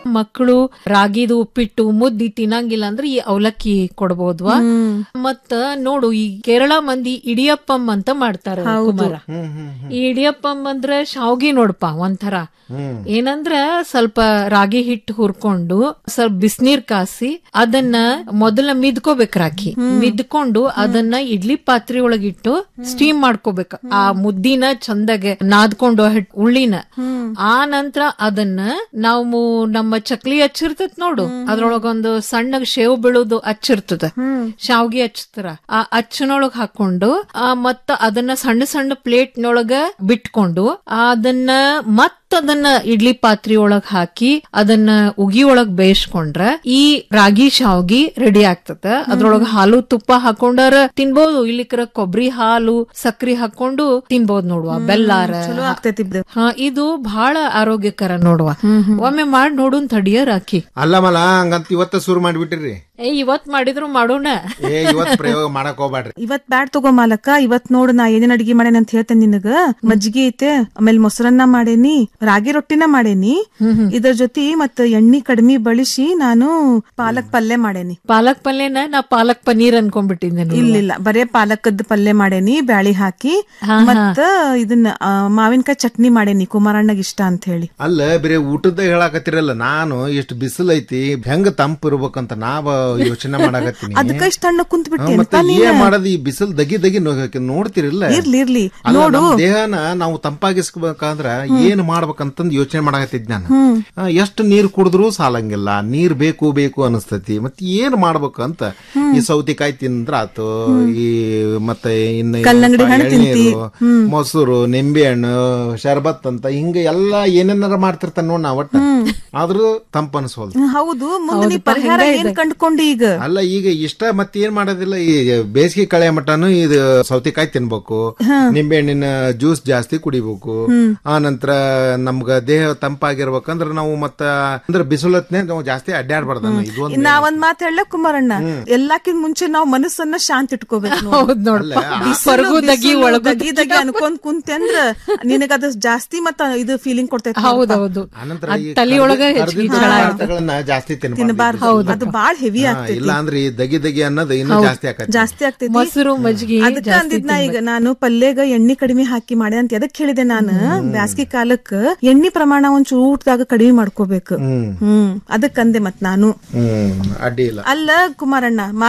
ಮಕ್ಕಳು ರಾಗಿದು ಉಪ್ಪಿಟ್ಟು ಮುದ್ದಿ ತಿನ್ನಂಗಿಲ್ಲ ಅಂದ್ರೆ ಈ ಅವಲಕ್ಕಿ ಕೊಡ್ಬೋದ್ವಾ ಮತ್ತ ನೋಡು ಈ ಕೇರಳ ಮಂದಿ ಇಡಿಯಪ್ಪಂ ಅಂತ ಮಾಡ್ತಾರ ಕುಮಾರ ಈ ಇಡಿಯಪ್ಪಂ ಅಂದ್ರೆ ಶಾವ್ಗಿ ನೋಡಪ್ಪ ಒಂಥರ ಏನಂದ್ರ ಸ್ವಲ್ಪ ರಾಗಿ ಹಿಟ್ಟು ಹುರ್ಕೊಂಡು ಸ್ವಲ್ಪ ಬಿಸಿನೀರ್ ಕಾಸಿ ಅದನ್ನ ಮೊದಲ ಮಿದ್ಕೋಬೇಕು ರಾಖಿ ಮಿದ್ಕೊಂಡು ಅದನ್ನ ಇಡ್ಲಿ ಪಾತ್ರೆ ಒಳಗಿಟ್ಟು ಸ್ಟೀಮ್ ಮಾಡ್ಕೋಬೇಕು ಆ ಮುದ್ದಿನ ಚಂದಗೆ ನಾದ್ಕೊಂಡು ಹಿಟ್- ಉಳ್ಳಿನ ಆ ನಂತರ ಅದನ್ನ ನಾವು ನಮ್ಮ ಚಕ್ಲಿ ಹಚ್ಚಿರ್ತದ ನೋಡು ಅದ್ರೊಳಗೊಂದು ಸಣ್ಣ ಶೇವ್ ಬೀಳೋದು ಹಚ್ಚಿರ್ತದ ಶಾವ್ಗಿ ಹಚ್ತಾರ ಆ ಅಚ್ಚನೊಳಗ್ ಹಾಕೊಂಡು ಆ ಮತ್ತ ಅದನ್ನ ಸಣ್ಣ ಸಣ್ಣ ಪ್ಲೇಟ್ನೊಳಗ ಬಿಟ್ಕೊಂಡು ಅದನ್ನ ಮತ್ತ ಅದನ್ನ ಇಡ್ಲಿ ಪಾತ್ರೆ ಒಳಗ್ ಹಾಕಿ ಅದನ್ನ ಉಗಿ ಒಳಗ್ ಬೇಯಿಸ್ಕೊಂಡ್ರ ಈ ರಾಗಿ ಶಾವ್ಗಿ ರೆಡಿ ಆಗ್ತದ ಅದ್ರೊಳಗ ಹಾಲು ತುಪ್ಪ ಹಾಕೊಂಡಾರ ತಿನ್ಬೋದು ಇಲ್ಲಿಕರ ಕೊಬ್ಬರಿ ಹಾಲು ಸಕ್ರಿ ಹಾಕೊಂಡು ತಿನ್ಬೋದು ನೋಡುವ ಬೆಲ್ಲಾರ ಚಲೋ ಆಗ್ತೈತಿ ಇದು. ಹಾ ಇದು ಬಹಳ ಆರೋಗ್ಯಕರ ನೋಡುವ ಒಮ್ಮೆ ಮಾಡಿ ನೋಡುನ್ ತಡಿಯ ರಾಖಿ ಅಲ್ಲ ಮಲ ಹಂಗಂತ ಇವತ್ತ ಶುರು ಮಾಡ್ಬಿಟ್ಟಿರಿ ಏ ಇವತ್ ಮಾಡಿದ್ರು ಮಾಡೋಣ ಏ ಇವತ್ ಪ್ರಯೋಗ ಮಾಡಕ್ ಹೋಗ್ಬ್ಯಾಡ್ರಿ ಇವತ್ ಬ್ಯಾಡ್ ತಗೋ ಮಾಲಕ ಇವತ್ ನೋಡು ನಾ ಏನೇನ್ ಅಡಿಗೆ ಮಾಡೇನಿ ಅಂತ ಹೇಳ್ತೇನೆ ನಿನಗ ಮಜ್ಜಿಗೆ ಐತೆ ಆಮೇಲೆ ಮೊಸರನ್ನ ಮಾಡೇನಿ ರಾಗಿ ರೊಟ್ಟಿನ ಮಾಡೇನಿ ಇದ್ರ ಜೊತೆ ಮತ್ತ ಎಣ್ಣಿ ಕಡಿಮೆ ಬಳಸಿ ನಾನು ಪಾಲಕ್ ಪಲ್ಯ ಮಾಡೇನಿ ಪಾಲಕ್ ಪಲ್ಯನ ನಾ ಪಾಲಕ್ ಪನ್ನೀರ್ ಅನ್ಕೊಂಡ್ಬಿಟ್ಟಿದ್ದೆ ನೋಡು. ಇಲ್ಲ ಬರೇ ಪಾಲಕದ ಪಲ್ಯ ಮಾಡೇನಿ ಬ್ಯಾಳಿ ಹಾಕಿ ಮತ್ತ ಇದನ್ನ ಆ, ಮಾವಿನಕಾಯಿ ಚಟ್ನಿ ಮಾಡೇನಿ ಕುಮಾರಣ್ಣಗ್ ಇಷ್ಟ ಅಂತ ಹೇಳಿ ಅಲ್ಲ ಬರೀ ಊಟದ ಹೇಳಾಕತ್ತಿರಲ್ಲ ನಾನು ಎಷ್ಟು ಬಿಸಿಲು ಐತಿ ಹೆಂಗ ತಂಪು ಇರ್ಬೇಕಂತ ನಾವ ಯೋಚನೆ ಮಾಡಾಕತ್ತೀನಿ ಅದಕ್ಕ ಇಷ್ಟ ಹಣ್ಣು ಕುಂತ್ ಹಾ, ಬಿಟ್ಟೆ ಮತ್ತೆ ಏನ್ ಮಾಡೋದು ಈ ಬಿಸಿಲು ದಗಿ ದಗಿ ನೋ- ನೋಡ್ತಿರಿಲ್ಲ ಇರ್ಲಿ ಇರ್ಲಿ ಅಲ್ಲ ನೋಡು ನಮ್ ದೇಹನ ನಾವು ತಂಪಾಗಿಸ್ಬೇಕಂದ್ರ ಏನ್ ಮಾಡ್ಬೇಕಂತಂದ್ ಯೋಚನೆ ಮಾಡಾಕತ್ತಿದ್ ನಾನು ಆ, ಎಷ್ಟು ನೀರ್ ಕುಡಿದ್ರು ಸಾಲಂಗಿಲ್ಲ ನೀರ್ ಬೇಕು ಬೇಕು ಅನಿಸ್ತತಿ ಮತ್ತೆ ಏನ್ ಮಾಡ್ಬೇಕು ಅಂತ ಈ ಸೌತಿಕಾಯಿ ತಿಂದ್ರ ಆತು ಈ ಮತ್ತೆ ಇನ್ನು ಕಲ್ಲಂಗಡಿ ಹಣ್ಣು ತಿಂತಿ. ಎಳ್ನೀರು, ಮೊಸರು ನಿಂಬೆ ಹಣ್ಣು ಶರ್ಬತ್ ಅಂತ ಹಿಂಗ ಎಲ್ಲಾ ಏನೇನಾರ ಮಾಡ್ತಿರ್ತಾನ ನೋಡ್ ನಾ ಒಟ್ಟ ಆದ್ರೂ ತಂಪ ಅನ್ಸೋಲ್ದು ಹ್ಮ್, ಹೌದು ಮುಂದೆ ನೀ ಪರಿಹಾರ ಏನ್ ಕಂಡುಕೊಂಡಿ ಈಗ ಅಲ್ಲ ಈಗ ಇಷ್ಟ ಮತ್ತೆ ಏನ್ ಮಾಡೋದಿಲ್ಲ ಈ ಬೇಸಿಗೆ ಕಳೆ ಮಟನು ಇದು ಸೌತೆಕಾಯಿ ತಿನ್ಬೇಕು ನಿಂಬೆ ಹಣ್ಣಿನ ಜ್ಯೂಸ್ ಜಾಸ್ತಿ ಕುಡಿಬೇಕು ಆ ನಂತರ ನಮ್ಗ ದೇಹ ತಂಪಾಗಿರ್ಬೇಕಂದ್ರ ನಾವು ಮತ್ತ ಅಂದ್ರ ಬಿಸಿಲತ್ನೆ ನಾವು ಜಾಸ್ತಿ ಅಡ್ಡಾಡ್ಬಾರ್ದ ಇದು ಒಂದು ನಾ ಒಂದ್ ಮಾತು ಹೇಳ ಕುಮಾರಣ್ಣ ಎಲ್ಲಕ್ಕಿಂತ ಮುಂಚೆ ನಾವು ಮನಸ್ಸನ್ನ ಶಾಂತ ಇಟ್ಕೋಬೇಕು ನೋಡು. ಹೌದ್ ನೋಡಪ್ಪ ಬಿಸಿಲು, ಹೊರಗೂ ದಗಿ ಬಿಸಿಲು, ಒಳಗೂ ದಗಿ ದಗಿ ಅನ್ಕೊಂಡ್ ಕುಂತೆ ಅಂದ್ರ ನಿನಗ ಅದು ಜಾಸ್ತಿ ಮತ್ತ ಇದು ಫೀಲಿಂಗ್ ಕೊಡ್ತೈತಿ ಹೌದೌದು ಆನಂತರ ಅದ್ ಈ ತಲಿಯೊಳಗ ಕರ್ದಿ- ಹೆಚ್ಚಿಗೆ ಕರ್ದಿದ್ದ ಜಳ ಪದಾರ್ಥಗಳನ್ನ ಜಾಸ್ತಿ ತಿನ್ನಬಾರ್ದು ತಿನ್ನಬಾರ್ದು ಅದು ಬಾಳ್ ಹೆವಿ ಹಾ, ಆಗ್ತೈತಿ ಇಲ್ಲ ಅಂದ್ರೆ ಈ ದಗಿ ದಗಿ ಅನ್ನೋದು ಇನ್ನೂ ಜಾಸ್ತಿ ಆಕತಿ ಜಾಸ್ತಿ ಆಗ್ತೈತಿ ಮೊಸರು ಮಜ್ಜಿಗೆ ಅದಕ್ಕ ಜಾಸ್ತಿ ಅಂದಿದ್ನ ಈಗ ನಾನು ಪಲ್ಯಗ ಎಣ್ಣೆ ಕಡಿಮೆ ಹಾಕಿ ಮಾಡೆ ಅಂತ ಎದಕ್ ಹೇಳಿದೆ ನಾನು ಬ್ಯಾಸ್ಗಿ ಕಾಲಕ್ಕ ಎಣ್ಣೆ ಪ್ರಮಾಣ ಒಂಚೂರು ಊಟದಾಗ ಕಡಿಮೆ ಮಾಡ್ಕೋಬೇಕು ಹ್ಮ್ ಅದಕ್ಕಂದೆ ಮತ್ ನಾನು ಹ್ಮ್ ಅಡ್ಡಿ ಇಲ್ಲ ಅಲ್ಲ ಕುಮಾರಣ್ಣ